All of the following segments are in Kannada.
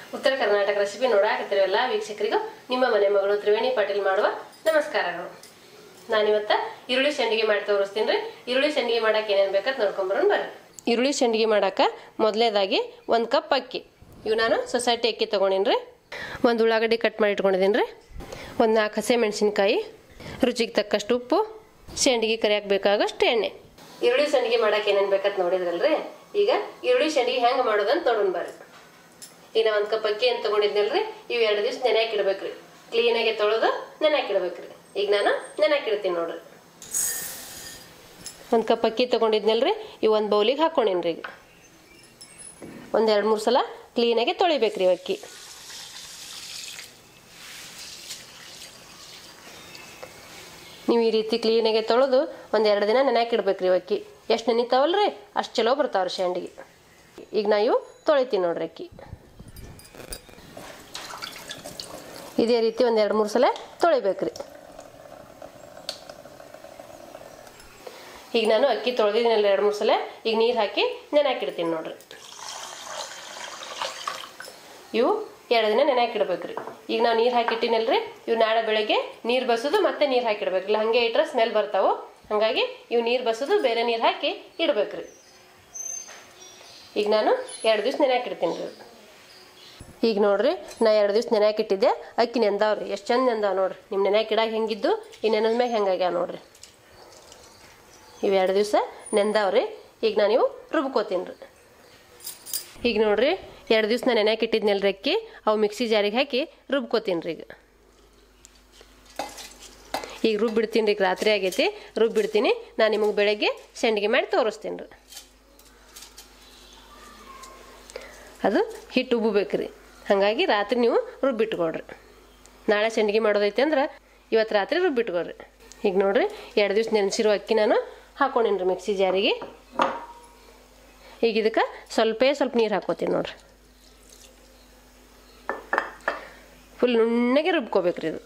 ಉತ್ತರ ಕರ್ನಾಟಕ ರೆಸಿಪಿ ನೋಡಾಕತ್ತಿರೋ ಎಲ್ಲ ವೀಕ್ಷಕರಿಗೂ ನಿಮ್ಮ ಮನೆ ಮಗಳು ತ್ರಿವೇಣಿ ಪಾಟೀಲ್ ಮಾಡುವ ನಮಸ್ಕಾರಗಳು ನಾನಿವತ್ತ ಈರುಳ್ಳಿ ಸಂಡಿಗೆ ಮಾಡಿ ತೋರಿಸ್ತೀನಿ ರೀ ಈರುಳ್ಳಿ ಸಂಡಿಗೆ ಮಾಡಕ್ಕೆ ಏನೇನು ಬೇಕಂತ ನೋಡ್ಕೊಂಬರೋಣ ಬರ್ರಿ ಈರುಳ್ಳಿ ಸಂಡಿಗೆ ಮಾಡಕ್ಕೆ ಮೊದಲೇದಾಗಿ ಒಂದು ಕಪ್ ಅಕ್ಕಿ ಇವು ನಾನು ಸೊಸೈಟಿ ಅಕ್ಕಿ ತೊಗೊಂಡಿನಿ ರೀ ಒಂದು ಉಳ್ಳಾಗಡ್ಡಿ ಕಟ್ ಮಾಡಿ ಇಟ್ಕೊಂಡಿದ್ದೀನಿ ರೀ ಒಂದು ನಾಲ್ಕು ಹಸೆ ಮೆಣಸಿನ್ಕಾಯಿ ರುಚಿಗೆ ತಕ್ಕಷ್ಟು ಉಪ್ಪು ಸಂಡಿಗೆ ಕರಿಯಕ್ಕೆ ಬೇಕಾಗಷ್ಟು ಎಣ್ಣೆ ಈರುಳ್ಳಿ ಸಂಡಿಗೆ ಮಾಡಕ್ಕೆ ಏನೇನು ಬೇಕಂತ ನೋಡಿದ್ರಲ್ರಿ ಈಗ ಈರುಳ್ಳಿ ಸಂಡಿಗೆ ಹೆಂಗೆ ಮಾಡೋದಂತ ನೋಡೋಣ ಬರ್ರಿ ಈಗ ನಾ ಒಂದು ಕಪ್ ಅಕ್ಕಿ ಅಂತ ತೊಗೊಂಡಿದ್ನಲ್ರಿ ಇವು ಎರಡು ದಿವಸ ನೆನೆಯಾಕೆ ಇಡ್ಬೇಕ್ರಿ ಕ್ಲೀನಾಗಿ ತೊಳೆದು ನೆನೆಯಾಕೆ ಇಡ್ಬೇಕ್ರಿ ಈಗ ನಾನು ನೆನೆಯಾಕೆ ಇಡ್ತೀನಿ ನೋಡ್ರಿ ಒಂದು ಕಪ್ ಅಕ್ಕಿ ತೊಗೊಂಡಿದ್ನಲ್ರಿ ಇವು ಒಂದು ಬೌಲಿಗೆ ಹಾಕ್ಕೊಂಡಿನ್ರಿ ಈಗ ಒಂದು ಎರಡು ಮೂರು ಸಲ ಕ್ಲೀನಾಗಿ ತೊಳಿಬೇಕ್ರಿ ಇವು ಅಕ್ಕಿ ನೀವು ಈ ರೀತಿ ಕ್ಲೀನಾಗಿ ತೊಳೆದು ಒಂದು ಎರಡು ದಿನ ನೆನೆಯಾಕೆ ಇಡ್ಬೇಕ್ರಿ ಇವು ಅಕ್ಕಿ ಎಷ್ಟು ನೆನಿತಾವಲ್ರಿ ಅಷ್ಟು ಚಲೋ ಬರ್ತಾವ್ರಿ ಶಂಡಿಗೆ ಈಗ ನಾ ಇವು ತೊಳಿತೀನಿ ನೋಡ್ರಿ ಅಕ್ಕಿ ಇದೇ ರೀತಿ ಒಂದು ಎರಡು ಮೂರು ಸಲ ತೊಳಿಬೇಕ್ರಿ ಈಗ ನಾನು ಅಕ್ಕಿ ತೊಳೆದಿದ್ದೀನಲ್ಲ ಎರಡು ಮೂರು ಸಲ ಈಗ ನೀರು ಹಾಕಿ ನೆನೆಯಾಕಿಡ್ತೀನಿ ನೋಡ್ರಿ ಇವು ಎರಡು ದಿನ ನೆನೆಯಾಕಿಡ್ಬೇಕ್ರಿ ಈಗ ನಾವು ನೀರು ಹಾಕಿಟ್ಟಿನಲ್ರಿ ಇವು ನಾಳೆ ಬೆಳಗ್ಗೆ ನೀರು ಬಸೋದು ಮತ್ತೆ ನೀರು ಹಾಕಿಡ್ಬೇಕ್ರಿ ಇಲ್ಲ ಹಾಗೆ ಇಟ್ರೆ ಸ್ಮೆಲ್ ಬರ್ತಾವೆ ಹಾಗಾಗಿ ಇವು ನೀರು ಬಸೋದು ಬೇರೆ ನೀರು ಹಾಕಿ ಇಡ್ಬೇಕ್ರಿ ಈಗ ನಾನು ಎರಡು ದಿವ್ಸ ನೆನೆಯಾಕಿಡ್ತೀನಿ ರೀ ಈಗ ನೋಡ್ರಿ ನಾ ಎರಡು ದಿವ್ಸ ನೆನೆಯಾಕಿಟ್ಟಿದ್ದೆ ಅಕ್ಕಿ ನೆಂದಾವ್ರಿ ಎಷ್ಟು ಚಂದ ನೆಂದಾವ ನೋಡ್ರಿ ನಿಮ್ಮ ನೆನೆಯಾಕಿಡಾಗ ಹೆಂಗಿದ್ದು ಈ ನೆನೆದ ಮ್ಯಾಗ ಹೆಂಗಾಗ್ಯಾವ ನೋಡ್ರಿ ಇವು ಎರಡು ದಿವಸ ನೆಂದಾವ್ರಿ ಈಗ ನಾನು ಇವು ರುಬ್ಕೋತೀನಿ ರೀ ಈಗ ನೋಡ್ರಿ ಎರಡು ದಿವ್ಸ ನಾನು ನೆನೆಯಾಕೆ ಇಟ್ಟಿದ್ನಲ್ರಿ ಅಕ್ಕಿ ಅವು ಮಿಕ್ಸಿ ಜಾರಿಗೆ ಹಾಕಿ ರುಬ್ಕೋತೀನಿ ರೀ ಈಗ ಈಗ ರುಬ್ಬಿಡ್ತೀನಿ ರೀ ಈಗ ರಾತ್ರಿ ಆಗೈತಿ ರುಬ್ಬಿಡ್ತೀನಿ ನಾನು ನಿಮಗೆ ಬೆಳಗ್ಗೆ ಸಂಡಿಗೆ ಮಾಡಿ ತೋರಿಸ್ತೀನಿ ರೀ ಅದು ಹಿಟ್ಟು ಉಬ್ಬಬೇಕ್ರಿ ಹಾಗಾಗಿ ರಾತ್ರಿ ನೀವು ರುಬ್ಬಿಟ್ಕೊಡ್ರಿ ನಾಳೆ ಸಂಡಿಗೆ ಮಾಡೋದೈತೆ ಅಂದ್ರೆ ಇವತ್ತು ರಾತ್ರಿ ರುಬ್ಬಿಟ್ಕೊಡ್ರಿ ಈಗ ನೋಡ್ರಿ ಎರಡು ದಿವ್ಸ ನೆನೆಸಿರೋ ಅಕ್ಕಿ ನಾನು ಹಾಕೊಂಡಿನಿ ರೀ ಮಿಕ್ಸಿ ಜಾರಿಗೆ ಈಗ ಇದಕ್ಕೆ ಸ್ವಲ್ಪೇ ಸ್ವಲ್ಪ ನೀರು ಹಾಕೋತೀನಿ ನೋಡ್ರಿ ಫುಲ್ ನುಣ್ಣಗೆ ರುಬ್ಕೋಬೇಕ್ರಿ ಇದು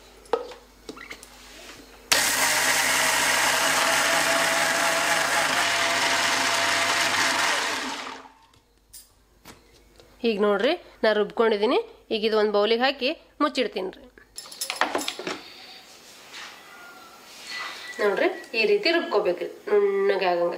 ಈಗ ನೋಡ್ರಿ ನಾ ರುಬ್ಕೊಂಡಿದ್ದೀನಿ ಈಗ ಇದು ಒಂದು ಬೌಲಿಗೆ ಹಾಕಿ ಮುಚ್ಚಿಡ್ತೀನಿ ರೀ ನೋಡ್ರಿ ಈ ರೀತಿ ರುಬ್ಕೋಬೇಕ್ರಿ ನುಣ್ಣಗೆ ಆಗಂಗ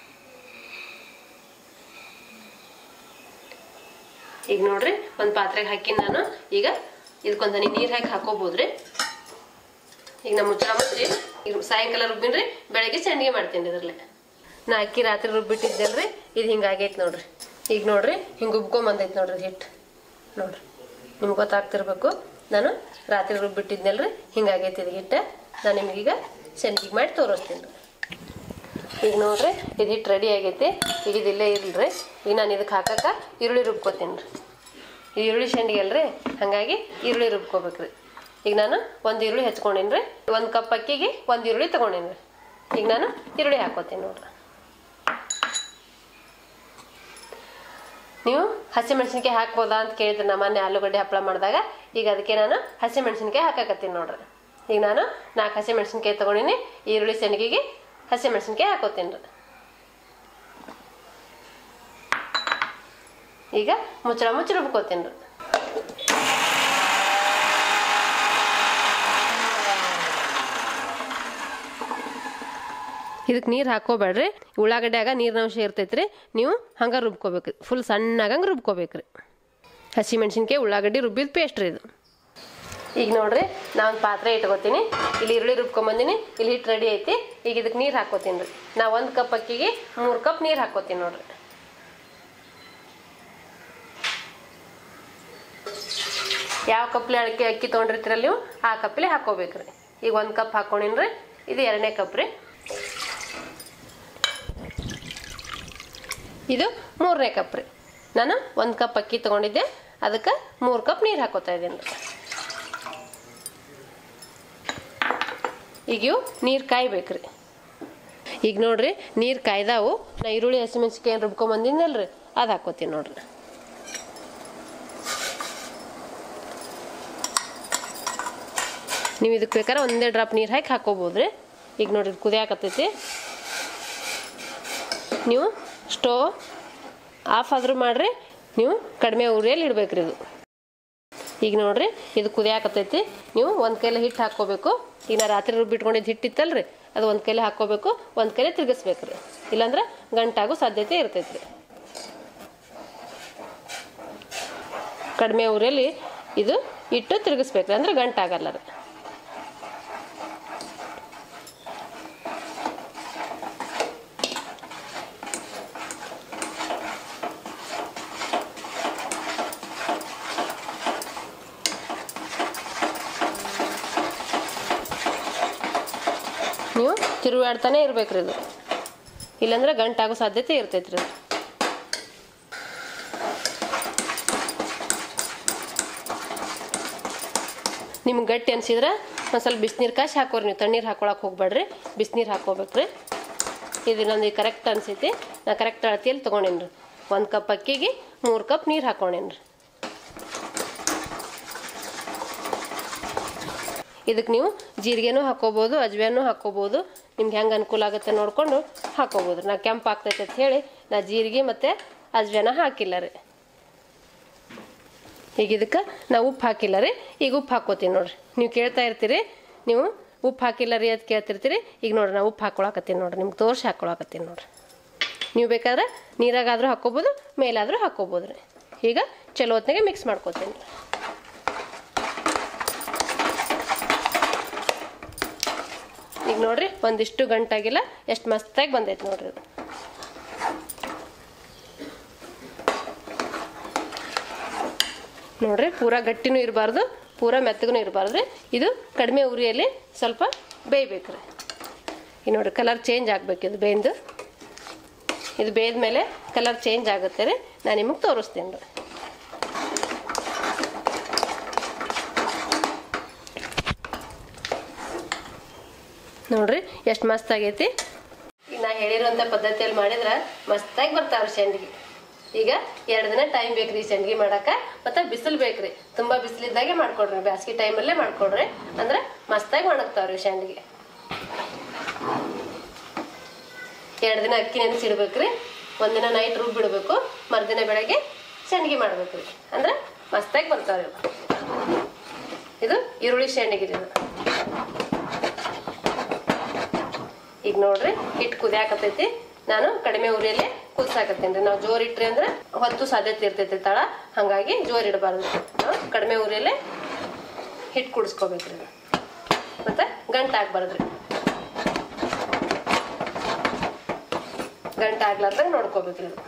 ಈಗ ನೋಡ್ರಿ ಒಂದು ಪಾತ್ರೆಗೆ ಹಾಕಿ ನಾನು ಈಗ ಇದಕ್ಕೊಂದು ಹನಿ ನೀರು ಹಾಕಿ ಹಾಕೋಬೋದ್ರಿ ಈಗ ನಾ ಮುಚ್ಚಳ ಮುಚ್ಚಿ ಈಗ ಸಾಯಂಕಾಲ ರುಬ್ಬಿನ್ರಿ ಬೆಳಗ್ಗೆ ಸಂಡಿಗೆ ಮಾಡ್ತೀನಿ ಇದ್ರಲ್ಲೇ ನಾ ಅಕ್ಕಿ ರಾತ್ರಿ ರುಬ್ಬಿಟ್ಟಿದ್ದೆಲ್ರಿ ಇದು ಹಿಂಗಾಗೈತೆ ನೋಡ್ರಿ ಈಗ ನೋಡ್ರಿ ಹಿಂಗೆ ಉಬ್ಕೊಂಬಂದೈತೆ ನೋಡ್ರಿ ಹಿಟ್ಟು ನೋಡ್ರಿ ನಿಮ್ಗೆ ಗೊತ್ತಾಗ್ತಿರ್ಬೇಕು ನಾನು ರಾತ್ರಿ ರುಬ್ಬಿಟ್ಟಿದ್ನಲ್ರಿ ಹಿಂಗಾಗೈತೆ ಇದು ಹಿಟ್ಟು ನಾನು ನಿಮಗೀಗ ಸಂಡಿಗೆ ಮಾಡಿ ತೋರಿಸ್ತೀನಿ ಈಗ ನೋಡ್ರಿ ಇದು ಹಿಟ್ಟು ರೆಡಿ ಆಗೈತಿ ಈಗ ಇದು ಇಲ್ಲೇ ಇರಲ್ರಿ ಈಗ ನಾನು ಇದಕ್ಕೆ ಹಾಕಕ್ಕೆ ಈರುಳ್ಳಿ ರುಬ್ಕೋತೀನಿ ರೀ ಇದು ಈರುಳ್ಳಿ ಸಂಡಿಗೆ ಅಲ್ರಿ ಹಾಗಾಗಿ ಈರುಳ್ಳಿ ರುಬ್ಕೋಬೇಕ್ರಿ ಈಗ ನಾನು ಒಂದು ಈರುಳ್ಳಿ ಹೆಚ್ಕೊಂಡೀನಿ ರೀ ಒಂದು ಕಪ್ ಅಕ್ಕಿಗೆ ಒಂದು ಈರುಳ್ಳಿ ತೊಗೊಂಡೀನಿ ರೀ ಈಗ ನಾನು ಈರುಳ್ಳಿ ಹಾಕೋತೀನಿ ನೋಡ್ರಿ ನೀವು ಹಸಿಮೆಣ್ಸಿನ್ಕಾಯಿ ಹಾಕ್ಬೋದಾ ಅಂತ ಕೇಳಿದ್ರೆ ನಮ್ಮ ಮನೆ ಆಲೂಗಡ್ಡೆ ಹಪ್ಪಳ ಮಾಡಿದಾಗ ಈಗ ಅದಕ್ಕೆ ನಾನು ಹಸಿಮೆಣ್ಸಿನ್ಕಾಯಿ ಹಾಕಾಕತ್ತೀನಿ ನೋಡ್ರಿ ಈಗ ನಾನು ನಾಲ್ಕು ಹಸಿಮೆಣ್ಸಿನ್ಕಾಯಿ ತೊಗೊಂಡಿನಿ ಈರುಳ್ಳಿ ಸಂಡಿಗೆಗೆ ಹಸಿಮೆಣ್ಸಿನ್ಕಾಯಿ ಹಾಕೋತೀನಿ ರೀ ಈಗ ಮುಚ್ಚಳ ಮುಚ್ಚಿ ರುಬ್ಕೋತೀನಿ ರೀ ಇದಕ್ಕೆ ನೀರು ಹಾಕೋಬೇಡ್ರಿ ಉಳ್ಳಾಗಡ್ಡ್ಯಾಗ ನೀರಿನ ಅಂಶ ಇರ್ತೈತ್ರಿ ನೀವು ಹಂಗೆ ರುಬ್ಕೋಬೇಕು ಫುಲ್ ಸಣ್ಣಗಂಗೆ ರುಬ್ಕೋಬೇಕ್ರಿ ಹಸಿ ಮೆಣಸಿನ್ಕಾಯಿ ಉಳ್ಳಾಗಡ್ಡಿ ರುಬ್ಬಿದ ಪೇಸ್ಟ್ ರೀ ಇದು ಈಗ ನೋಡ್ರಿ ನಾ ಒಂದು ಪಾತ್ರೆ ಇಟ್ಕೋತೀನಿ ಇಲ್ಲಿ ಈರುಳ್ಳಿ ರುಬ್ಕೊಂಬಂದಿನಿ ಇಲ್ಲಿ ಹಿಟ್ಟು ರೆಡಿ ಐತಿ ಈಗ ಇದಕ್ಕೆ ನೀರು ಹಾಕೋತೀನಿ ರೀ ನಾ ಒಂದು ಕಪ್ ಅಕ್ಕಿಗೆ ಮೂರು ಕಪ್ ನೀರು ಹಾಕೋತೀನಿ ನೋಡ್ರಿ ಯಾವ ಕಪ್ಲೆ ಅಕ್ಕಿ ಅಕ್ಕಿ ತೊಗೊಂಡಿರ್ತೀರಲ್ಲ ನೀವು ಆ ಕಪ್ಲೆ ಹಾಕೋಬೇಕ್ರಿ ಈಗ ಒಂದು ಕಪ್ ಹಾಕೊಂಡಿನಿ ರೀ ಇದು ಎರಡನೇ ಕಪ್ ರೀ ಇದು ಮೂರನೇ ಕಪ್ ರೀ ನಾನು ಒಂದು ಕಪ್ ಅಕ್ಕಿ ತೊಗೊಂಡಿದ್ದೆ ಅದಕ್ಕೆ ಮೂರು ಕಪ್ ನೀರು ಹಾಕೋತಾ ಇದ್ದೀನಿ ರೀ ಈಗ ಇವು ನೀರು ಕಾಯ್ಬೇಕ್ರಿ ಈಗ ನೋಡ್ರಿ ನೀರು ಕಾಯ್ದಾವು ನಾ ಈರುಳ್ಳಿ ಹಸಿಮೆಣ್ಸಿಕಾಯಿ ಏನು ರುಬ್ಕೊಂಬಂದಿನಲ್ರಿ ಅದು ಹಾಕೋತೀನಿ ನೋಡ್ರಿ ನೀವು ಇದಕ್ಕೆ ಬೇಕಾದ್ರೆ ಒಂದೇ ಡ್ರಾಪ್ ನೀರು ಹಾಕಿ ಹಾಕೋಬೋದ್ರಿ ಈಗ ನೋಡ್ರಿ ಕುದಿಯಾಕತ್ತೈತಿ ನೀವು ಸ್ಟೋವ್ ಆಫ್ ಆದರೂ ಮಾಡಿರಿ ನೀವು ಕಡಿಮೆ ಉರಿಯಲ್ಲಿ ಇಡ್ಬೇಕ್ರಿ ಇದು ಈಗ ನೋಡ್ರಿ ಇದು ಕುದಿಯಾಕತ್ತೈತಿ ನೀವು ಒಂದು ಕೈಲಿ ಹಿಟ್ಟು ಹಾಕ್ಕೋಬೇಕು ಈಗ ನಾ ರಾತ್ರಿ ರುಬ್ಬಿಟ್ಕೊಂಡಿದ್ದು ಹಿಟ್ಟಿತ್ತಲ್ರಿ ಅದು ಒಂದು ಕೈಲಿ ಹಾಕ್ಕೋಬೇಕು ಒಂದು ಕೈಲಿ ತಿರ್ಗಿಸ್ಬೇಕ್ರಿ ಇಲ್ಲಾಂದ್ರೆ ಗಂಟಾಗೋ ಸಾಧ್ಯತೆ ಇರ್ತೈತ್ರಿ ಕಡಿಮೆ ಉರಿಯಲ್ಲಿ ಇದು ಇಟ್ಟು ತಿರುಗಿಸ್ಬೇಕ್ರಿ ಅಂದ್ರೆ ಗಂಟಾಗಲ್ಲ ರೀ ನೀವು ತಿರುಗಾಡ್ತಾನೆ ಇರ್ಬೇಕ್ರಿ ಇದು ಇಲ್ಲಾಂದ್ರೆ ಗಂಟಾಗೋ ಸಾಧ್ಯತೆ ಇರ್ತೈತ್ರಿ ಇದು. ನಿಮ್ಗೆ ಗಟ್ಟಿ ಅನ್ಸಿದ್ರೆ ಒಂದು ಸ್ವಲ್ಪ ಬಿಸಿನೀರು ಕಾಸಿ ಹಾಕೋರಿ ನೀವು ತಣ್ಣೀರು ಹಾಕೊಳಕ್ಕೆ ಹೋಗ್ಬೇಡ್ರಿ ಬಿಸಿನೀರು ಹಾಕೋಬೇಕ್ರಿ ಇದು ನಂದು ಕರೆಕ್ಟ್ ಅನ್ಸೈತಿ ನಾ ಕರೆಕ್ಟ್ ಅಳತಿಯಲ್ಲಿ ತೊಗೊಂಡೇನ್ರಿ ಒಂದು ಕಪ್ ಅಕ್ಕಿಗೆ ಮೂರು ಕಪ್ ನೀರು ಹಾಕೊಂಡೇನ್ರಿ ಇದಕ್ಕೆ ನೀವು ಜೀರಿಗೆನೂ ಹಾಕೋಬೋದು ಅಜ್ವೇನೂ ಹಾಕೋಬೋದು ನಿಮ್ಗೆ ಹೆಂಗೆ ಅನುಕೂಲ ಆಗುತ್ತೆ ನೋಡಿಕೊಂಡು ಹಾಕೋಬೋದು ನಾ ಕೆಂಪು ಆಗ್ತೈತೆ ಅಂತ ಹೇಳಿ ನಾ ಜೀರಿಗೆ ಮತ್ತು ಅಜ್ವೇನ ಹಾಕಿಲ್ಲ ರೀ ಈಗ ಇದಕ್ಕೆ ನಾ ಉಪ್ಪು ಹಾಕಿಲ್ಲ ರೀ ಈಗ ಉಪ್ಪು ಹಾಕೋತೀನಿ ನೋಡ್ರಿ ನೀವು ಕೇಳ್ತಾ ಇರ್ತೀರಿ ನೀವು ಉಪ್ಪು ಹಾಕಿಲ್ಲ ರೀ ಅದು ಕೇಳ್ತಿರ್ತೀರಿ ಈಗ ನೋಡ್ರಿ ನಾ ಉಪ್ಪು ಹಾಕೊಳಕತ್ತೀನಿ ನೋಡ್ರಿ ನಿಮ್ಗೆ ತೋರಿಸಿ ಹಾಕೊಳಕತ್ತೀನಿ ನೋಡ್ರಿ ನೀವು ಬೇಕಾದ್ರೆ ನೀರಾಗಾದರೂ ಹಾಕೋಬೋದು ಮೇಲಾದರೂ ಹಾಕೋಬೋದು ರೀ ಈಗ ಚಲೋ ಹೊತ್ನಾಗೆ ಮಿಕ್ಸ್ ಮಾಡ್ಕೋತೀನಿ ಈಗ ನೋಡ್ರಿ ಒಂದಿಷ್ಟು ಗಂಟಾಗಿಲ್ಲ ಎಷ್ಟು ಮಸ್ತಾಗಿ ಬಂದೈತೆ ನೋಡ್ರಿ ಇದು ನೋಡ್ರಿ ಪೂರಾ ಗಟ್ಟಿನೂ ಇರಬಾರ್ದು ಪೂರಾ ಮೆತ್ತಗೂ ಇರಬಾರ್ದು ರೀ ಇದು ಕಡಿಮೆ ಉರಿಯಲ್ಲಿ ಸ್ವಲ್ಪ ಬೇಯ್ಬೇಕ್ರಿ ಈಗ ನೋಡ್ರಿ ಕಲರ್ ಚೇಂಜ್ ಆಗ್ಬೇಕು ಇದು ಬೇಯ್ದು ಇದು ಬೇಯ್ದ ಮೇಲೆ ಕಲರ್ ಚೇಂಜ್ ಆಗುತ್ತೆ ರೀ ನಾನು ನಿಮಗೆ ತೋರಿಸ್ತೀನಿ ರೀ ನೋಡ್ರಿ ಎಷ್ಟು ಮಸ್ತ್ ಆಗೈತಿ ಈಗ ನಾ ಹೇಳಿರೋಂಥ ಪದ್ಧತಿಯಲ್ಲಿ ಮಾಡಿದ್ರೆ ಮಸ್ತಾಗಿ ಬರ್ತಾವ್ರಿ ಸಂಡಿಗೆ ಈಗ ಎರಡು ದಿನ ಟೈಮ್ ಬೇಕ್ರಿ ಈ ಸಂಡಿಗೆ ಮಾಡಕ್ಕೆ ಮತ್ತೆ ಬಿಸಿಲು ಬೇಕ್ರಿ ತುಂಬಾ ಬಿಸಿಲಿದ್ದಾಗೆ ಮಾಡ್ಕೊಡ್ರಿ ಬ್ಯಾಸ್ಗಿ ಟೈಮಲ್ಲೇ ಮಾಡ್ಕೊಡ್ರಿ ಅಂದ್ರೆ ಮಸ್ತಾಗಿ ಒಣಗ್ತಾವ್ರಿ ಸಂಡಿಗೆ ಎರಡು ದಿನ ಅಕ್ಕಿ ನೆನೆಸಿಡ್ಬೇಕ್ರಿ ಒಂದಿನ ನೈಟ್ ರುಬ್ಬಿಡ್ಬೇಕು ಮರುದಿನ ಬೆಳಗ್ಗೆ ಸಂಡಿಗೆ ಮಾಡ್ಬೇಕ್ರಿ ಅಂದ್ರೆ ಮಸ್ತಾಗಿ ಬರ್ತಾವ್ರಿ ಇವು. ಇದು ಈರುಳ್ಳಿ ಸಂಡಿಗೆ ರೀ ಇದು ಈಗ ನೋಡ್ರಿ ಹಿಟ್ಟು ಕುದಿಯಾಕತೈತಿ ನಾನು ಕಡಿಮೆ ಉರಿಯಲ್ಲಿ ಕುದಿಸಾಕತ್ತೀನಿ ನಾವು ಜೋರ್ ಇಟ್ರಿ ಅಂದ್ರೆ ಹೊತ್ತು ಸಾಧ್ಯತೆ ಇರ್ತೈತಿ ತಳ ಹಂಗಾಗಿ ಜೋರ್ ಇಡಬಾರ್ದು ನಾವು ಕಡಿಮೆ ಉರಿಯಲ್ಲೇ ಹಿಟ್ಟು ಕುಡಿಸ್ಕೋಬೇಕ್ರಿ ಮತ್ತೆ ಗಂಟ ಆಗ್ಬಾರ್ದ್ರಿ ಗಂಟ ಆಗ್ಲಾರ್ದಂಗ ನೋಡ್ಕೋಬೇಕ್ರಿ ಇದು.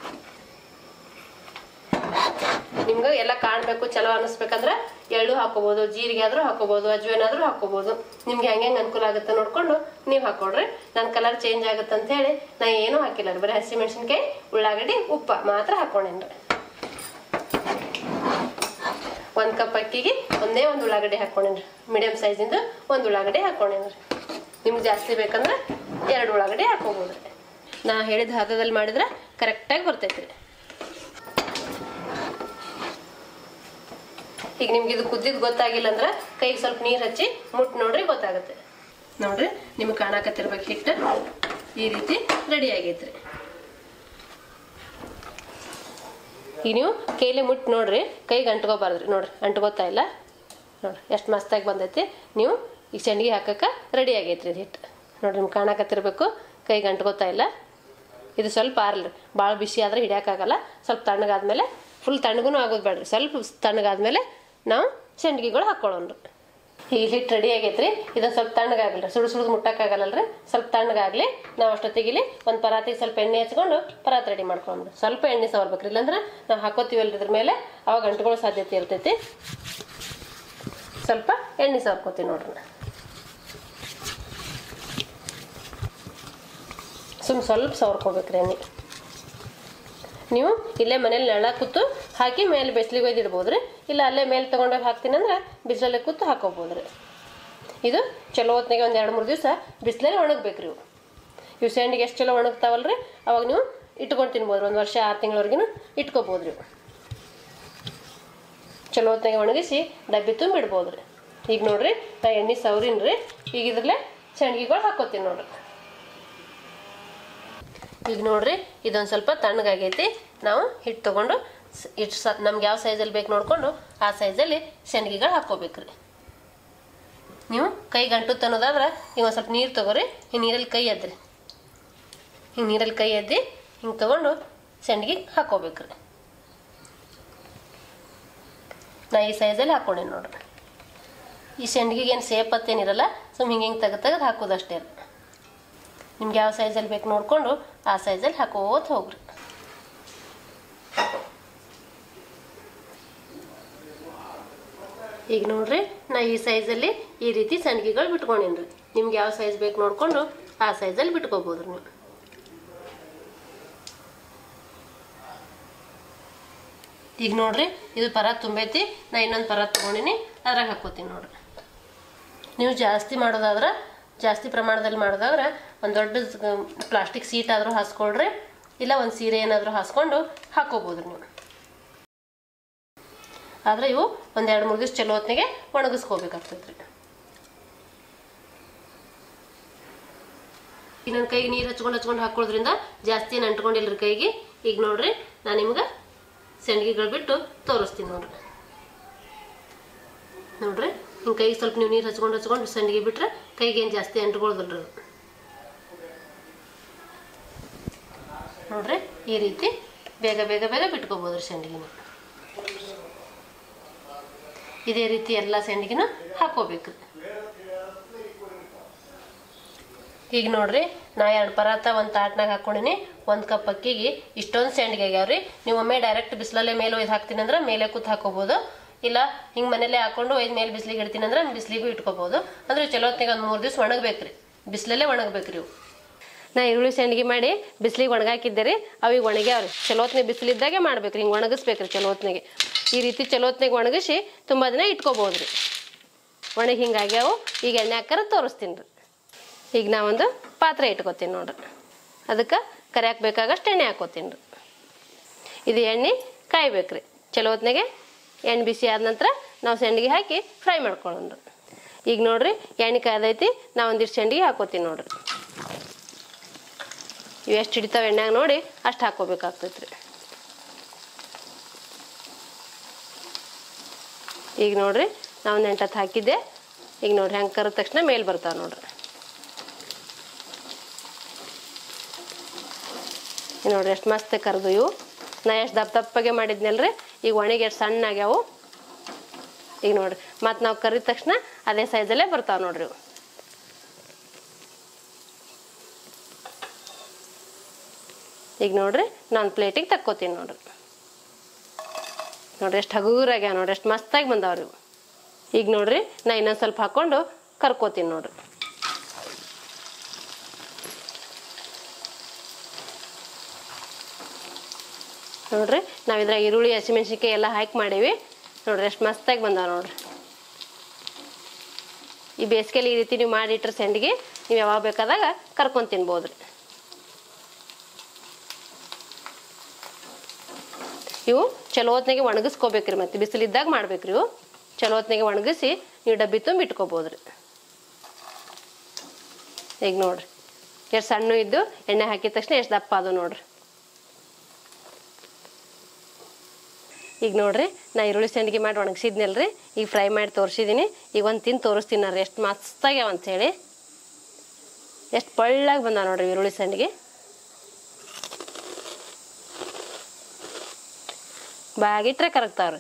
ನಿಮ್ಗೆ ಎಲ್ಲ ಕಾಣ್ಬೇಕು ಚಲೋ ಅನಿಸ್ಬೇಕಂದ್ರೆ ಎಳ್ಳು ಹಾಕೋಬಹುದು ಜೀರಿಗೆ ಆದ್ರೂ ಹಾಕೋಬಹುದು ಅಜ್ವೇನ್ ಆದ್ರೂ ಹಾಕೋಬಹುದು ನಿಮ್ಗೆ ಹೆಂಗೆ ಅನುಕೂಲ ಆಗುತ್ತೆ ನೋಡ್ಕೊಂಡು ನೀವು ಹಾಕೊಡ್ರಿ ನನ್ನ ಕಲರ್ ಚೇಂಜ್ ಆಗುತ್ತೆ ಅಂತ ಹೇಳಿ ನಾ ಏನೂ ಹಾಕಿಲ್ಲ ರೀ ಬರೀ ಹಸಿ ಮೆಣಸಿನ್ಕಾಯಿ ಉಳ್ಳಾಗಡ್ಡಿ ಉಪ್ಪ ಮಾತ್ರ ಹಾಕೊಂಡೇನ್ರಿ ಒಂದ್ ಕಪ್ ಅಕ್ಕಿಗೆ ಒಂದೇ ಒಂದು ಉಳ್ಳಾಗಡ್ಡಿ ಹಾಕೊಂಡೇನ್ರಿ ಮೀಡಿಯಂ ಸೈಜಿಂದು ಒಂದು ಉಳ್ಳಾಗಡ್ಡಿ ಹಾಕೊಂಡೇನ್ರಿ ನಿಮ್ಗೆ ಜಾಸ್ತಿ ಬೇಕಂದ್ರೆ ಎರಡು ಉಳ್ಳಾಗಡ್ಡಿ ಹಾಕೋಬಹುದ್ರಿ ನಾ ಹೇಳಿದ ಹದದಲ್ಲಿ ಮಾಡಿದ್ರೆ ಕರೆಕ್ಟಾಗಿ ಬರ್ತೈತ್ರಿ ಈಗ ನಿಮ್ಗೆ ಇದು ಕುದ್ದಿದ್ ಗೊತ್ತಾಗಿಲ್ಲ ಅಂದ್ರೆ ಕೈಗೆ ಸ್ವಲ್ಪ ನೀರು ಹಚ್ಚಿ ಮುಟ್ ನೋಡ್ರಿ ಗೊತ್ತಾಗುತ್ತೆ ನೋಡ್ರಿ ನಿಮ್ಗೆ ಕಾಣಕತ್ತಿರ್ಬೇಕು ಹಿಟ್ಟು ಈ ರೀತಿ ರೆಡಿ ಆಗೈತ್ರಿ ಈಗ ನೀವು ಕೈಲಿ ಮುಟ್ಟು ನೋಡ್ರಿ ಕೈಗೆ ಅಂಟ್ಕೋಬಾರ್ದ್ರಿ ನೋಡ್ರಿ ಅಂಟ್ಕೋತಾ ಇಲ್ಲ ನೋಡ್ರಿ ಎಷ್ಟು ಮಸ್ತಾಗಿ ಬಂದೈತಿ ನೀವು ಈಗ ಸಂಡಿಗೆ ಹಾಕಕ್ಕೆ ರೆಡಿ ಆಗೈತ್ರಿ ಇದು ಹಿಟ್ಟು ನೋಡ್ರಿ ನಿಮ್ಗೆ ಕಾಣಕತ್ತಿರ್ಬೇಕು ಕೈಗೆ ಅಂಟ್ಕೋತಾ ಇಲ್ಲ ಇದು ಸ್ವಲ್ಪ ಆರ್ಲ್ರಿ ಭಾಳ ಬಿಸಿ ಆದ್ರೆ ಹಿಡಿಯೋಕ್ಕಾಗಲ್ಲ ಸ್ವಲ್ಪ ತಣ್ಣಗಾದ್ಮೇಲೆ ಫುಲ್ ತಣ್ಣಗೂ ಆಗೋದು ಬೇಡ್ರಿ ಸ್ವಲ್ಪ ತಣ್ಣಗಾದ್ಮೇಲೆ ನಾವು ಸಂಡ್ಗಿಗಳು ಹಾಕ್ಕೊಳ್ಳೋಣ್ರಿ ಈ ಹಿಟ್ಟು ರೆಡಿ ಆಗೈತ್ರಿ ಇದೊಂದು ಸ್ವಲ್ಪ ತಣ್ಣಗಾಗಲ್ರಿ ಸುಡು ಸುಡುದು ಮುಟ್ಟಕ್ಕಾಗಲ್ಲಲ್ರಿ ಸ್ವಲ್ಪ ತಣ್ಣಗಾಗ್ಲಿ ನಾವು ಅಷ್ಟೊತ್ತಿಗಿಲಿ ಒಂದು ಪರಾತಿಗೆ ಸ್ವಲ್ಪ ಎಣ್ಣೆ ಹಚ್ಕೊಂಡು ಪರಾತ್ ರೆಡಿ ಮಾಡ್ಕೊಂಡು ಸ್ವಲ್ಪ ಎಣ್ಣೆ ಸವರ್ಬೇಕ್ರಿ ಇಲ್ಲಾಂದ್ರೆ ನಾವು ಹಾಕೋತೀವಲ್ರಿ ಇದ್ರ ಮೇಲೆ ಅವಾಗ ಅಂಟ್ಕೊಳ್ಳೋ ಸಾಧ್ಯತೆ ಇರ್ತೈತಿ ಸ್ವಲ್ಪ ಎಣ್ಣೆ ಸವರ್ಕೋತೀವಿ ನೋಡ್ರಿ ನಾ. ಸುಮ್ ಸ್ವಲ್ಪ ಸವರ್ಕೋಬೇಕ್ರಿ ಎಣ್ಣೆ ನೀವು ಇಲ್ಲೇ ಮನೇಲಿ ನೆಳ ಕೂತು ಹಾಕಿ ಮೇಲೆ ಬಿಸಿಲಿಗೆ ಒಯ್ದು ಇಡ್ಬೋದ್ರಿ ಇಲ್ಲ ಅಲ್ಲೇ ಮೇಲೆ ತೊಗೊಂಡೋಗಿ ಹಾಕ್ತೀನಿ ಅಂದ್ರೆ ಬಿಸಿಲಲ್ಲೇ ಕೂತು ಹಾಕೋಬೋದ್ರಿ ಇದು ಚಲೋ ಹೊತ್ನಾಗೆ ಒಂದು ಎರಡು ಮೂರು ದಿವಸ ಬಿಸಿಲಲ್ಲಿ ಒಣಗ್ಬೇಕ್ರಿ ಇವು ಇವು ಸೆಂಡಿಗೆ ಎಷ್ಟು ಚಲೋ ಒಣಗ್ತಾವಲ್ರಿ ಅವಾಗ ನೀವು ಇಟ್ಕೊಂಡು ತಿನ್ಬೋದು ಒಂದು ವರ್ಷ ಆರು ತಿಂಗಳವರೆಗೂ ಇಟ್ಕೋಬೋದ್ರಿ ಇವು ಚಲೋ ಹೊತ್ನಾಗೆ ಒಣಗಿಸಿ ಡಬ್ಬಿ ತುಂಬಿ ಇಡ್ಬೋದ್ರಿ ಈಗ ನೋಡ್ರಿ ನಾ ಎಣ್ಣೆ ಸವ್ರಿನ್ರಿ ಈಗ ಇದ್ರಲ್ಲೇ ಸಂಡ್ಗಿಗಳು ಹಾಕೋತೀನಿ ನೋಡ್ರಿ ಈಗ ನೋಡ್ರಿ ಇದೊಂದು ಸ್ವಲ್ಪ ತಣ್ಣಗಾಗೈತಿ ನಾವು ಹಿಟ್ಟು ತಗೊಂಡು ಇಷ್ಟು ಸ ನಮ್ಗೆ ಯಾವ ಸೈಜಲ್ಲಿ ಬೇಕು ನೋಡಿಕೊಂಡು ಆ ಸೈಜಲ್ಲಿ ಸೆಣಗಿಗಳು ಹಾಕ್ಕೋಬೇಕ್ರಿ ನೀವು ಕೈ ಗಂಟು ಅನ್ನೋದಾದ್ರೆ ಈಗ ಒಂದು ಸ್ವಲ್ಪ ನೀರು ತೊಗೊರಿ ಈ ನೀರಲ್ಲಿ ಕೈ ಎದ್ರಿ ಹಿಂಗೆ ನೀರಲ್ಲಿ ಕೈ ಎದ್ದಿ ಹಿಂಗೆ ತೊಗೊಂಡು ಸೆಣಗಿ ಹಾಕ್ಕೋಬೇಕ್ರಿ ನಾ ಈ ಸೈಜಲ್ಲಿ ಹಾಕ್ಕೊಂಡೆ ನೋಡ್ರಿ ಈ ಸೆಂಡ್ಗಿಗೆ ಏನು ಸೇಪ್ ಹತ್ತೇನಿರಲ್ಲ ಸುಮ್ ಹಿಂಗೆ ಹಿಂಗೆ ತೆಗೆದು ತೆಗೆದು ಹಾಕೋದಷ್ಟೇ ರೀ ನಿಮ್ಗೆ ಯಾವ ಸೈಜಲ್ಲಿ ಬೇಕು ನೋಡಿಕೊಂಡು ಆ ಸೈಜಲ್ಲಿ ಹಾಕೋತ ಹೋಗ್ರಿ ಈಗ ನೋಡ್ರಿ ನಾ ಈ ಸೈಜಲ್ಲಿ ಈ ರೀತಿ ಸಂಡ್ಗಿಗಳು ಬಿಟ್ಕೊಂಡೀನಿ ರೀ ನಿಮ್ಗೆ ಯಾವ ಸೈಜ್ ಬೇಕು ನೋಡಿಕೊಂಡು ಆ ಸೈಜಲ್ಲಿ ಬಿಟ್ಕೋಬೋದು ನೀವು ಈಗ ನೋಡ್ರಿ ಇದು ಪರಾತ್ ತುಂಬೈತಿ ನಾ ಇನ್ನೊಂದು ಪರಾತ್ ತೊಗೊಂಡಿನಿ ಅದ್ರಾಗ ಹಾಕೋತೀನಿ ನೋಡ್ರಿ ನೀವು ಜಾಸ್ತಿ ಮಾಡೋದಾದ್ರೆ ಜಾಸ್ತಿ ಪ್ರಮಾಣದಲ್ಲಿ ಮಾಡೋದಾದ್ರೆ ಒಂದು ದೊಡ್ಡ ಪ್ಲಾಸ್ಟಿಕ್ ಸೀಟ್ ಆದರೂ ಹಾಸ್ಕೊಳ್ರಿ ಇಲ್ಲ ಒಂದು ಸೀರೆ ಏನಾದರೂ ಹಾಸ್ಕೊಂಡು ಹಾಕೋಬೋದು ನೀವು ಆದರೆ ಇವು ಒಂದು ಎರಡು ಮೂರು ದಿವಸ ಚಲೋ ಹೊತ್ತಿಗೆ ಒಣಗಿಸ್ಕೋಬೇಕಾಗ್ತೈತೆ ರೀ ಈಗ ನನ್ನ ಕೈಗೆ ನೀರು ಹಚ್ಕೊಂಡು ಹಚ್ಕೊಂಡು ಹಾಕೊಳ್ಳೋದ್ರಿಂದ ಜಾಸ್ತಿ ಏನು ಅಂಟ್ಕೊಂಡಿಲ್ಲ ಕೈಗೆ ಈಗ ನೋಡ್ರಿ ನಾನು ನಿಮ್ಗೆ ಸೆಣಗಿಗಳು ಬಿಟ್ಟು ತೋರಿಸ್ತೀನಿ ನೋಡ್ರಿ ನೋಡ್ರಿ ಹಿಂಗೆ ಕೈಗೆ ಸ್ವಲ್ಪ ನೀವು ನೀರು ಹಚ್ಕೊಂಡು ಹಚ್ಕೊಂಡು ಸಂಡಿಗೆ ಬಿಟ್ರೆ ಕೈಗೆ ಏನು ಜಾಸ್ತಿ ಅಂಟ್ಕೊಳ್ದಲ್ರಿ ಅದು ನೋಡ್ರಿ ಈ ರೀತಿ ಬೇಗ ಬೇಗ ಬೇಗ ಬಿಟ್ಕೋಬೋದು ರೀ ಸಂಡಿಗೆನ ಇದೇ ರೀತಿ ಎಲ್ಲ ಸಂಡಿಗೆನ ಹಾಕೋಬೇಕು ಈಗ ನೋಡ್ರಿ ನಾ ಎರಡು ಪರಾತ ಒಂದು ತಾಟ್ನಾಗ ಹಾಕೊಂಡಿನಿ ಒಂದು ಕಪ್ ಅಕ್ಕಿಗೆ ಇಷ್ಟೊಂದು ಸೆಂಡಿಗೆ ಆಗ್ಯಾವ್ರಿ ನೀವು ಒಮ್ಮೆ ಡೈರೆಕ್ಟ್ ಬಿಸಿಲಲ್ಲೇ ಮೇಲೆ ಒಯ್ದು ಹಾಕ್ತೀನಿ ಅಂದ್ರೆ ಮೇಲೆ ಕೂತ್ ಹಾಕೋಬೋದು ಇಲ್ಲ ಹಿಂಗೆ ಮನೇಲೆ ಹಾಕೊಂಡು ಒಯ್ದು ಮೇಲೆ ಬಿಸಿಲಿಗೆ ಇಡ್ತೀನಿ ಅಂದ್ರೆ ಬಿಸಿಲಿಗೂ ಇಟ್ಕೋಬೋದು ಅಂದ್ರೆ ಚಲೋ ಹೊತ್ತಿಗೆ ಒಂದು ಮೂರು ದಿವಸ ಒಣಗಬೇಕ್ರಿ ಬಿಸಿಲಲ್ಲೇ ಒಣಗಬೇಕ್ರಿ ಇವು ನಾ ಈರುಳ್ಳಿ ಸಂಡಿಗೆ ಮಾಡಿ ಬಿಸಿಲಿಗೆ ಒಣಗಾಕಿದ್ದೆ ರೀ ಅವಿಗೆ ಒಣಗ್ಯಾವ್ರಿ ಚಲೋ ಹೊತ್ನಾಗ ಬಿಸಿಲಿದ್ದಾಗೆ ಮಾಡ್ಬೇಕ್ರಿ ಹಿಂಗೆ ಒಣಗಿಸ್ಬೇಕ್ರಿ ಚಲೋ ಹೊತ್ನಾಗೆ ಈ ರೀತಿ ಚಲೋ ಹೊತ್ನಾಗ ಒಣಗಿಸಿ ತುಂಬ ದಿನ ಇಟ್ಕೋಬೋದು ರೀ ಒಣಗಿ ಹಿಂಗಾಗ್ಯಾವು ಈಗ ಎಣ್ಣೆ ಹಾಕಾರ ತೋರಿಸ್ತೀನಿ ರೀ ಈಗ ನಾವೊಂದು ಪಾತ್ರೆ ಇಟ್ಕೋತೀನಿ ನೋಡ್ರಿ ಅದಕ್ಕೆ ಕರಿಯಾಕ ಬೇಕಾಗಷ್ಟು ಎಣ್ಣೆ ಹಾಕೋತೀನಿ ರೀ ಇದು ಎಣ್ಣೆ ಕಾಯ್ಬೇಕ್ರಿ ಚಲೋ ಹೊತ್ನಾಗೆ ಎಣ್ಣೆ ಬಿಸಿ ಆದ ನಂತರ ನಾವು ಸಂಡಿಗೆ ಹಾಕಿ ಫ್ರೈ ಮಾಡ್ಕೊಳ್ಳೋಣ ಈಗ ನೋಡ್ರಿ ಎಣ್ಣೆ ಕಾಯ್ದೈತಿ ನಾ ಒಂದಿಷ್ಟು ಸಂಡಿಗೆ ಹಾಕೋತೀನಿ ನೋಡ್ರಿ ಇವು ಎಷ್ಟು ಹಿಡಿತಾವೆ ಎಣ್ಣೆಗೆ ನೋಡಿ ಅಷ್ಟು ಹಾಕೋಬೇಕಾಗ್ತೈತೆ ರೀ ಈಗ ನೋಡ್ರಿ ನಾವು ನೆಂಟತ್ತು ಹಾಕಿದ್ದೆ ಈಗ ನೋಡ್ರಿ ಹೆಂಗೆ ಕರೆದ ತಕ್ಷಣ ಮೇಲೆ ಬರ್ತಾವೆ ನೋಡ್ರಿ ಈಗ ನೋಡ್ರಿ ಎಷ್ಟು ಮಸ್ತ್ ಕರೆದು ಇವು ನಾ ಎಷ್ಟು ದಪ್ಪ ದಪ್ಪಗೆ ಮಾಡಿದ್ನಲ್ರಿ ಈಗ ಒಣಗಿ ಎಷ್ಟು ಸಣ್ಣ ಆಗ್ಯಾವು ಈಗ ನೋಡ್ರಿ ಮತ್ತು ನಾವು ಕರಿದ ತಕ್ಷಣ ಅದೇ ಸೈಜಲ್ಲೇ ಬರ್ತಾವೆ ನೋಡ್ರಿ ಇವು ಈಗ ನೋಡ್ರಿ ನಾನು ಪ್ಲೇಟಿಗೆ ತಕ್ಕೋತೀನಿ ನೋಡ್ರಿ ನೋಡ್ರಿ ಎಷ್ಟು ಹಗೂರಾಗ್ಯಾವ ನೋಡ್ರಿ ಎಷ್ಟು ಮಸ್ತಾಗಿ ಬಂದಾವ್ರಿ ಇವು ಈಗ ನೋಡ್ರಿ ನಾ ಇನ್ನೊಂದು ಸ್ವಲ್ಪ ಹಾಕ್ಕೊಂಡು ಕರ್ಕೋತೀನಿ ನೋಡ್ರಿ ನೋಡ್ರಿ ನಾವು ಇದ್ರಾಗ ಈರುಳ್ಳಿ ಹಸಿಮೆಣ್ಸಿನ್ಕಾಯಿ ಎಲ್ಲ ಹಾಕಿ ಮಾಡೀವಿ ನೋಡ್ರಿ ಎಷ್ಟು ಮಸ್ತಾಗಿ ಬಂದಾವ ನೋಡ್ರಿ ಈ ಬೇಸಿಗೆಲಿ ಈ ರೀತಿ ನೀವು ಮಾಡಿಟ್ರೆ ಸೆಂಡಿಗೆ ನೀವು ಯಾವಾಗ ಬೇಕಾದಾಗ ಕರ್ಕೊಂಡು ತಿನ್ಬೋದು ರೀ ಇವು ಚಲೋ ಹೊತ್ನಾಗೆ ಒಣಗಿಸ್ಕೋಬೇಕ್ರಿ ಮತ್ತೆ ಬಿಸಿಲಿದ್ದಾಗ ಮಾಡ್ಬೇಕ್ರಿ ಇವು ಚಲೋ ಹೊತ್ನಾಗೆ ಒಣಗಿಸಿ ನೀವು ಡಬ್ಬಿ ತುಂಬ ಇಟ್ಕೋಬೋದು ರೀ ಈಗ ನೋಡ್ರಿ ಎಷ್ಟು ಸಣ್ಣ ಇದ್ದು ಎಣ್ಣೆ ಹಾಕಿದ ತಕ್ಷಣ ಎಷ್ಟು ದಪ್ಪ ಅದು ನೋಡ್ರಿ ಈಗ ನೋಡ್ರಿ ನಾ ಈರುಳ್ಳಿ ಸಂಡಿಗೆ ಮಾಡಿ ಒಣಗಿಸಿದ್ನಲ್ರಿ ಈಗ ಫ್ರೈ ಮಾಡಿ ತೋರಿಸಿದ್ದೀನಿ ಈಗ ಒಂದು ತಿಂದು ತೋರಿಸ್ತೀನಿ ನೋಡ್ರಿ ಎಷ್ಟು ಮಸ್ತಾಗ್ಯಾವ ಅಂಥೇಳಿ ಎಷ್ಟು ಪಳ್ಳಾಗಿ ಬಂದ ನೋಡ್ರಿ ಈರುಳ್ಳಿ ಸಂಡಿಗೆ ಬಾಗಿಟ್ರೆ ಕರಗ್ತಾವ್ರಿ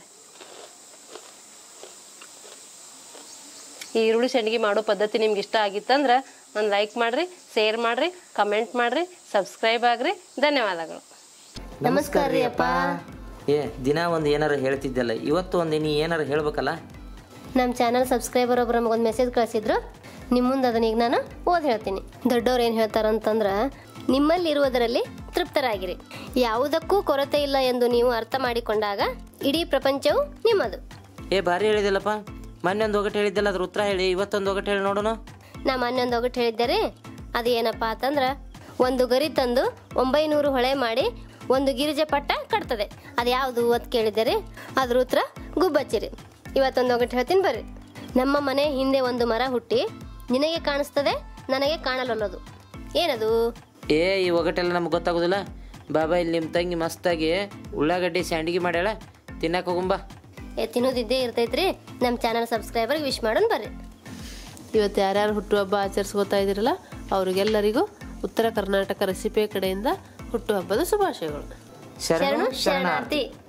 ಈ ಈರುಳ್ಳಿ ಸಂಡಿಗೆ ಮಾಡೋ ಪದ್ಧತಿ ನಿಮ್ಗೆ ಇಷ್ಟ ಆಗಿತ್ತಂದ್ರೆ ಒಂದು ಲೈಕ್ ಮಾಡಿರಿ ಶೇರ್ ಮಾಡಿರಿ ಕಮೆಂಟ್ ಮಾಡಿರಿ ಸಬ್ಸ್ಕ್ರೈಬ್ ಆಗ್ರಿ ಧನ್ಯವಾದಗಳು ನಮಸ್ಕಾರ ರೀ ಅಪ್ಪ ಏ ದಿನ ಒಂದು ಏನಾರ ಹೇಳ್ತಿದ್ದಲ್ಲ ಇವತ್ತು ಒಂದು ನೀ ಏನಾರ ಹೇಳ್ಬೇಕಲ್ಲ ನಮ್ಮ ಚಾನಲ್ ಸಬ್ಸ್ಕ್ರೈಬರ್ ಒಬ್ರು ನಮಗೊಂದು ಮೆಸೇಜ್ ಕಳಿಸಿದ್ರು ನಿಮ್ಮ ಮುಂದೆ ಅದನ್ನ ಈಗ ನಾನು ಓದ್ ಹೇಳ್ತೀನಿ ದೊಡ್ಡವ್ರು ಏನು ಹೇಳ್ತಾರಂತಂದ್ರೆ ನಿಮ್ಮಲ್ಲಿರುವುದರಲ್ಲಿ ತೃಪ್ತರಾಗಿರಿ ಯಾವುದಕ್ಕೂ ಕೊರತೆ ಇಲ್ಲ ಎಂದು ನೀವು ಅರ್ಥ ಮಾಡಿಕೊಂಡಾಗ ಇಡೀ ಪ್ರಪಂಚವು ನಿಮ್ಮದು ಏ ಭಾರಿ ಹೇಳಿದಿಲ್ಲಪ್ಪ ಮೊನ್ನೆ ಒಂದು ಒಗಟು ಹೇಳಿದ್ದಲ್ಲ ಅದ್ರ ಉತ್ತರ ಹೇಳಿ ಇವತ್ತೊಂದು ಒಗಟು ಹೇಳಿ ನೋಡೋಣ ನಾ ಮೊನ್ನೆ ಒಂದು ಒಗಟು ಹೇಳಿದ್ದೆ ಅದು ಏನಪ್ಪ ಅಂತಂದ್ರೆ ಒಂದು ಗರಿ ತಂದು ಒಂಬೈನೂರು ಹೊಳೆ ಮಾಡಿ ಒಂದು ಗಿರಿಜೆ ಪಟ್ಟ ಕಟ್ತದೆ ಅದು ಯಾವುದು ಅಂತ ಕೇಳಿದರೆ ಅದ್ರ ಉತ್ತರ ಗುಬ್ಬಚ್ಚಿರಿ ಇವತ್ತೊಂದು ಒಗಟು ಹೇಳ್ತೀನಿ ಬರ್ರಿ ನಮ್ಮ ಮನೆ ಹಿಂದೆ ಒಂದು ಮರ ಹುಟ್ಟಿ ನಿನಗೆ ಕಾಣಿಸ್ತದೆ ನನಗೆ ಕಾಣಲೊಲ್ಲದು ಏನದು ಏ ಈ ಒಗಟೆಲ್ಲ ನಮ್ಗೆ ಗೊತ್ತಾಗೋದಿಲ್ಲ ಬಾಬಾ ಇಲ್ಲಿ ನಿಮ್ಮ ತಂಗಿ ಮಸ್ತಾಗಿ ಉಳ್ಳಾಗಡ್ಡಿ ಸ್ಯಾಂಡಿಗೆ ಮಾಡ್ಯಾಳ ತಿನ್ನಕ್ಕೆ ಹೋಗುಂಬಾ ಏ ತಿನ್ನೋದಿದ್ದೇ ಇರ್ತೈತ್ರಿ ನಮ್ಮ ಚಾನಲ್ ಸಬ್ಸ್ಕ್ರೈಬರ್ಗೆ ವಿಶ್ ಮಾಡೋಣ ಬರ್ರಿ ಇವತ್ತು ಯಾರ್ಯಾರು ಹುಟ್ಟುಹಬ್ಬ ಆಚರಿಸ್ಕೋತಾ ಇದ್ದೀರಲ್ಲ ಅವ್ರಿಗೆಲ್ಲರಿಗೂ ಉತ್ತರ ಕರ್ನಾಟಕ ರೆಸಿಪಿ ಕಡೆಯಿಂದ ಹುಟ್ಟುಹಬ್ಬದ ಶುಭಾಶಯಗಳು ಶರಣು ಶರಣು ಶರಣಾರ್ಥಿ